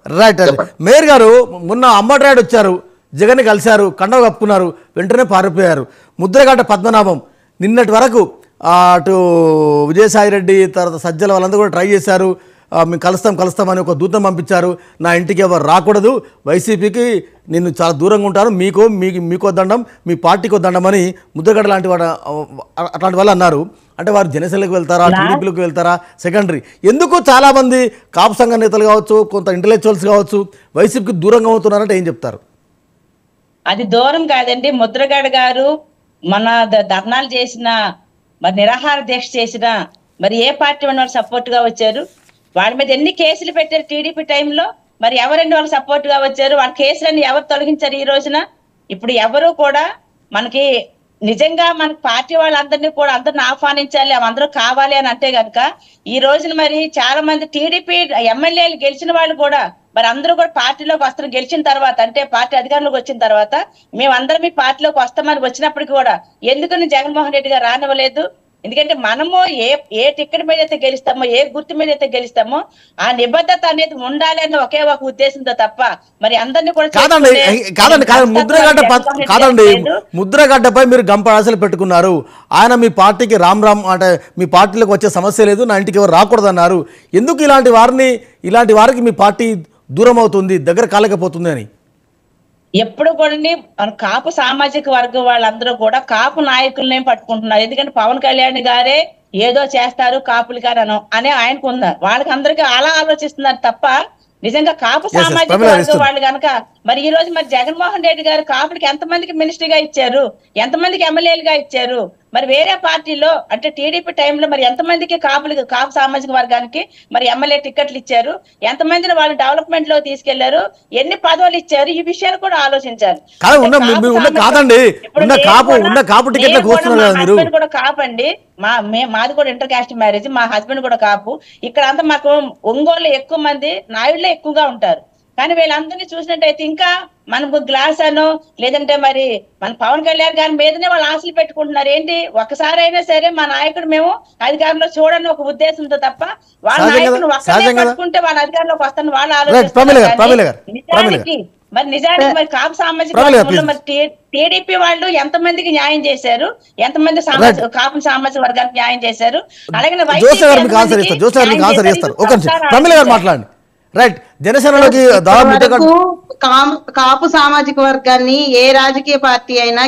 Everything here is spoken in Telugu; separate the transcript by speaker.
Speaker 1: రైట్ రైట్ మేయర్ గారు మొన్న అంబటరాయుడు వచ్చారు జగన్ కలిశారు కండవ కప్పుకున్నారు వెంటనే పారిపోయారు ముద్రగడ్డ పద్మనాభం నిన్నటి వరకు ఆ, అటు విజయసాయి రెడ్డి తర్వాత సజ్జల వాళ్ళందరూ కూడా ట్రై చేశారు ఆ, మేము కలుస్తాం కలుస్తామని ఒక దూతం పంపించారు నా ఇంటికి ఎవరు రాకూడదు వైసీపీకి నేను చాలా దూరంగా ఉంటాను మీకు మీకు మీకు దండం మీ పార్టీకి దండం అని ముద్రగడ్డ లాంటి వాడు ఆ, అట్లాంటి వాళ్ళు అన్నారు అంటే వారు జనసేనలకు వెళ్తారా టీడీపీలకు వెళ్తారా సెకండరీ ఎందుకు చాలామంది కాపు సంఘ నేతలు కావచ్చు కొంత ఇంటలెక్చువల్స్ కావచ్చు వైసీపీకి దూరంగా అవుతున్నారంటే ఏం చెప్తారు
Speaker 2: అది దూరం కాదండి ముద్రగడ గారు మన ద- ధర్నాలు చేసిన మరి నిరాహార దీక్ష చేసిన మరి ఏ పార్టీ ఉన్న వాళ్ళు సపోర్ట్ గా వచ్చారు వాళ్ళ మీద ఎన్ని కేసులు పెట్టారు టీడీపీ టైంలో మరి ఎవరండి వాళ్ళు సపోర్ట్ గా వచ్చారు వాళ్ళ కేసులన్నీ ఎవరు తొలగించారు ఈ రోజున ఇప్పుడు ఎవరు కూడా మనకి నిజంగా మన పార్టీ వాళ్ళందరినీ కూడా అందరిని ఆహ్వానించాలి అందరూ కావాలి అని అంటే గనుక ఈ రోజున మరి చాలా మంది టీడీపీ ఎమ్మెల్యేలు గెలిచిన వాళ్ళు కూడా మరి అందరూ కూడా పార్టీలోకి వస్తారు గెలిచిన తర్వాత అంటే పార్టీ అధికారంలోకి వచ్చిన తర్వాత మేమందరం మీ పార్టీలోకి వస్తామని వచ్చినప్పటికీ కూడా ఎందుకని జగన్మోహన్ రెడ్డి గారు రానివ్వలేదు ఎందుకంటే మనము ఏ ఏ టికెట్ మీద అయితే గెలుస్తామో ఏ గుర్తు మీద అయితే గెలుస్తామో ఆ నిబద్ధత అనేది ఉండాలి అన్న ఒకే ఒక ఉద్దేశంతో తప్ప మరి అందరినీ కూడా
Speaker 1: కాదండి
Speaker 2: చేసుకునే-
Speaker 1: కాదండి కాదండి ముద్రగడ్డ ప-
Speaker 2: జగన్మోహన్ రెడ్డి
Speaker 1: కాదండి
Speaker 2: గారు లేదు.
Speaker 1: ముద్రగడ్డపై మీరు గంప ఆశలు పెట్టుకున్నారు ఆయన మీ పార్టీకి రామ్ రామ్ అంటే మీ పార్టీలోకి వచ్చే సమస్య లేదు నా ఇంటికి ఎవరు రాకూడదన్నారు ఎందుకు ఇలాంటి వారిని ఇలాంటి వారికి మీ పార్టీ దూరం అవుతుంది దగ్గర కాలేకపోతుంది అని
Speaker 2: ఎప్పుడు కూడా మన కాపు సామాజిక వర్గం వాళ్ళందరూ కూడా కాపు నాయకులనే పట్టుకుంటున్నారు ఎందుకంటే పవన్ కళ్యాణ్ గారే ఏదో చేస్తారు కాపులు గారు అను అనే ఆయనకు ఉన్నారు వాళ్ళకి అందరికీ అలా ఆలోచిస్తున్నారు తప్ప నిజంగా కాపు
Speaker 1: yes,
Speaker 2: సామాజిక
Speaker 1: ప్రమిళ
Speaker 2: వర్గం
Speaker 1: ఇస్తుంది.
Speaker 2: వాళ్ళు కనుక మరి ఈ రోజు మరి జగన్మోహన్ రెడ్డి గారు కాపులకి ఎంతమందికి మినిస్టర్ గా ఇచ్చారు ఎంతమందికి ఎమ్మెల్యేలుగా ఇచ్చారు మరి వేరే పార్టీలో అంటే టీడీపీ టైంలో మరి ఎంతమందికి కాపులకి కాపు సామాజిక వర్గానికి మరి ఎమ్మెల్యే టికెట్లు ఇచ్చారు ఎంతమందిని వాళ్ళు డెవలప్మెంట్ లో తీసుకెళ్లారు ఎన్ని పదవులు ఇచ్చారు ఈ విషయాలు కూడా ఆలోచించాలి
Speaker 1: కాదు, ఉన్న-
Speaker 2: అంటే కాపు
Speaker 1: మీ- ఉన్న
Speaker 2: సామాజిక-
Speaker 1: కాదండి,
Speaker 2: ఇప్పుడు
Speaker 1: ఉన్న
Speaker 2: నేను
Speaker 1: కాపు-
Speaker 2: కూడా-
Speaker 1: ఉన్న కాపు టికెట్లకు
Speaker 2: నేను కూడా
Speaker 1: వస్తున్నారు
Speaker 2: మా
Speaker 1: కదా మీరు.
Speaker 2: husband కూడా కాపండి మా మే- మాది కూడా ఇంటర్ కాస్ట్ మ్యారేజ్ మా హస్బెండ్ కూడా కాపు ఇక్కడ అంతా మాకు ఒంగోలు ఎక్కువ మంది నాయుడులే ఎక్కువగా ఉంటారు కానీ వీళ్ళందరినీ చూసినట్టయితే ఇంకా మనకు గ్లాస్ అనో లేదంటే మరి మన పవన్ కళ్యాణ్ గారి మీదనే వాళ్ళు ఆశలు పెట్టుకుంటున్నారు ఏంటి ఒకసారి అయినా సరే మా నాయకుడు మేము అధికారంలో చూడని ఒక ఉద్దేశంతో తప్ప వాళ్ళ
Speaker 1: సహజం కదా,
Speaker 2: నాయకుడు ఒక్కడే
Speaker 1: సహజం కదా.
Speaker 2: పట్టుకుంటే వాళ్ళ అధికారంలోకి వస్తాను వాళ్ళు
Speaker 1: Right, ప్రమిళ గారు,
Speaker 2: ఆలోచిస్తున్నారు
Speaker 1: ప్రమిళ
Speaker 2: కానీ
Speaker 1: గారు, ప్రమిళ గారు.
Speaker 2: నిజానికి మరి నిజానికి మరి కాపు సామాజిక
Speaker 1: ప్రమిళ గారు,
Speaker 2: వర్గంలో
Speaker 1: please.
Speaker 2: మరి టీ- టీడీపీ వాళ్ళు ఎంతమందికి న్యాయం చేశారు ఎంతమంది సామాజిక కాపు సామాజిక వర్గానికి న్యాయం చేశారు అలాగే
Speaker 1: జోసే గారు మీకు ఆన్సర్ ఇస్తారు జోసే గారు మీకు ఆన్సర్ చేస్తారు ఒక నిమిషం ప్రమిళ గారు మాట్లాడండి రైట్ జనసేనలోకి దాదాపు ముద్రగడ్డ
Speaker 3: వరకు కాపు కాపు సామాజిక వర్గాన్ని ఏ రాజకీయ పార్టీ అయినా